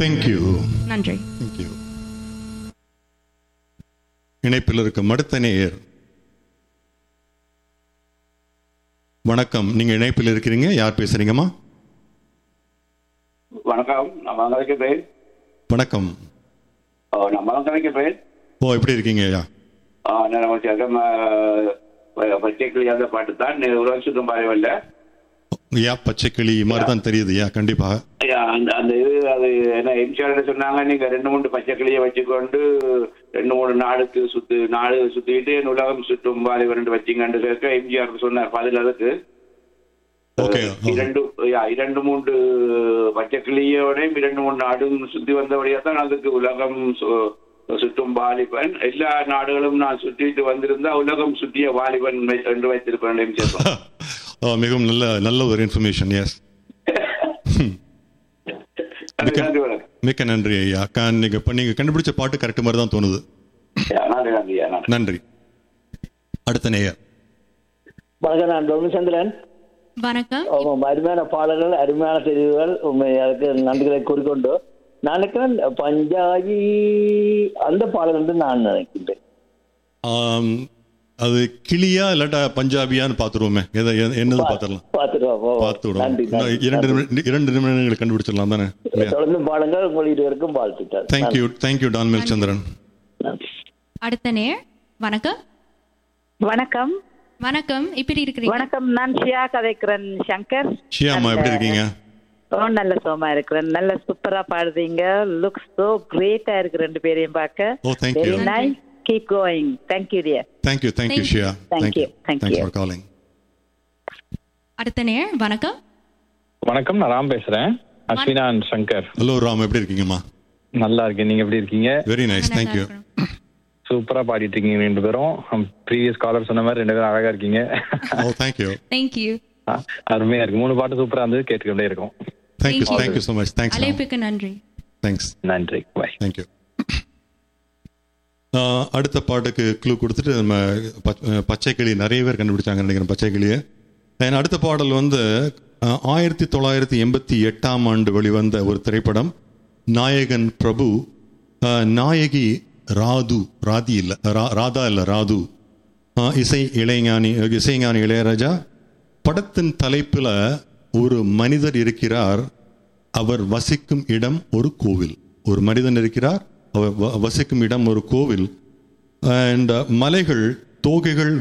Thank you நன்றி thank you இணைப்பில் இருக்கும் அடுத்த நேயர் வணக்கம் நீங்க இணைப்பில் இருக்கிறீங்க யார் பேசுறீங்கம்மா வணக்கம் நான் மலங்கரைக்கு பேர் வணக்கம் ஓ, நான் மலங்கரைக்கு பேர் ஓ எப்படி இருக்கீங்க ஐயா ஆ, நான் நம்ம சகம் பச்சைக்கிளி அந்த பாட்டு தான் உலக சுத்தம் பாயவில்ல ஐயா பச்சை கிளி மாதிரி தான் தெரியுது ஐயா கண்டிப்பாக அந்த அந்த இது அது என்ன எம்ஜிஆர் சொன்னாங்க நீங்க ரெண்டு மூணு பச்சைக்கிளியை வச்சுக்கொண்டு ரெண்டு மூணு நாடுக்கு சுத்து நாடு சுத்திட்டு என் உலகம் சுற்றும் பாலிவர் ரெண்டு வச்சிங்கன்னு கேட்க எம்ஜிஆர் சொன்னார் பதில் அதுக்கு ஓகே இரண்டு யா, இரண்டு மூன்று பச்சைக்கிளியோடையும் இரண்டு மூணு நாடும் சுத்தி வந்தபடியா தான் அதுக்கு உலகம் சு- சுற்றும் வாலிபன் எல்லா நாடுகளும் நான் சுற்றிட்டு வந்திருந்தா உலகம் சுற்றிய வாலிபன் வை- என்று வைத்திருப்பேன் எம்ஜிஆர் சொன்னார். மிகவும் நல்ல நல்ல ஒரு இன்ஃபர்மேஷன் எஸ் நன்றி, நன்றி வணக்கம் மிக்க நன்றி ஐயா கா- நீங்க இப்ப நீங்க கண்டுபிடிச்ச பாட்டு கரெக்ட் மாதிரி தான் தோணுது யா, நன்றி நன்றி யா, நன்றி நன்றி அடுத்த நேயர் வணக்கம் நான் டொமிச்சந்திரன் வணக்கம் ஆமாம் அருமையான பாடல்கள் அருமையான தெரிவுகள் உண்மை அதுக்கு நன்றிகளை கூறிக்கொண்டு நான் நினைக்கிறேன் பஞ்சாயி அந்த பாடல் என்று நான் நினைக்கின்றேன் ஆம், அது கிளியா இல்லாட்டா பஞ்சாபியான்னு பாத்துருவோமே எதை எ- என்னது பாத்துடலாம் பார்த்துருவோம் ஓ, பார்த்து நன்றி விடுவோம் நன்றி. இரண்டு நிமி- இரண்டு நிமிடங்கள் கண்டுபிடிச்சிடலாம் தானே இல்லையா தொடர்ந்து பாடுங்கள் உங்கள் இருவருக்கும் வாழ்த்துக்கள் தேங்க்யூ தேங்க்யூ டான்மேல் சந்திரன் நன்றி. அடுத்த நேர் வணக்கம் வணக்கம் வணக்கம் எப்படி இருக்கிறீங்க வணக்கம் நான் ஷியா கதைக்கிறேன் சங்கர் ஷியாமா எப்படி இருக்கீங்க ஓ நல்ல சோமா இருக்கிறேன் நல்ல சூப்பரா பாடுறீங்க லுக்ஸ் சோ கிரேட்டா இருக்கு ரெண்டு பேரையும் பார்க்க oh thank you very nice keep going thank you dear thank you thank you ஷியா Thank thank you you. Thank thanks you. For calling அடுத்த நேர் வணக்கம் வணக்கம் நான் ராம் பேசுறேன் அஸ்வினா அண்ட் சங்கர் ஹலோ ராம் எப்படி இருக்கீங்கம்மா நல்லா இருக்கேன் நீங்க எப்படி இருக்கீங்க வெரி நைஸ் நல்லா தேங்க்யூ இருக்கிறோம். சூப்பரா பாடிட்டு இருக்கீங்க ரெண்டு பேரும் ப்ரீவியஸ் காலர் சொன்ன மாதிரி ரெண்டு பேரும் அழகா இருக்கீங்க ஓ தேங்க்யூ Thank you அ- அருமையா இருக்கு மூணு பாட்டு சூப்பரா இருந்தது கேட்டுக்கிட்டே இருக்கும் thank you Thank you. Thank you so much thanks அழைப்புக்கு நன்றி தேங்க்ஸ் நன்றி பாய் தேங்க்யூ அடுத்த பாட்டுக்கு க்ளூ கொடுத்துட்டு நம்ம பச்- அஹ், பச்சை கிளி நிறைய பேர் கண்டுபிடிச்சாங்க நினைக்கிறேன் பச்சை கிளியை And அடுத்த பாடல் வந்து அஹ், ஆயிரத்தி தொள்ளாயிரத்தி எண்பத்தி எட்டாம் ஆண்டு வெளிவந்த ஒரு திரைப்படம் நாயகன் பிரபு அஹ், நாயகி ராது ராதி இல்லை ரா- ராதா இல்லை ராது அஹ், இசை இளைஞானி இசைஞானி இளையராஜா படத்தின் தலைப்பில் ஒரு மனிதர் இருக்கிறார் அவர் வசிக்கும் இடம் ஒரு கோவில் ஒரு மனிதன் இருக்கிறார் அவர் வ- வசிக்கும் இடம் ஒரு கோவில் அண்ட் மலைகள் தோகைகள்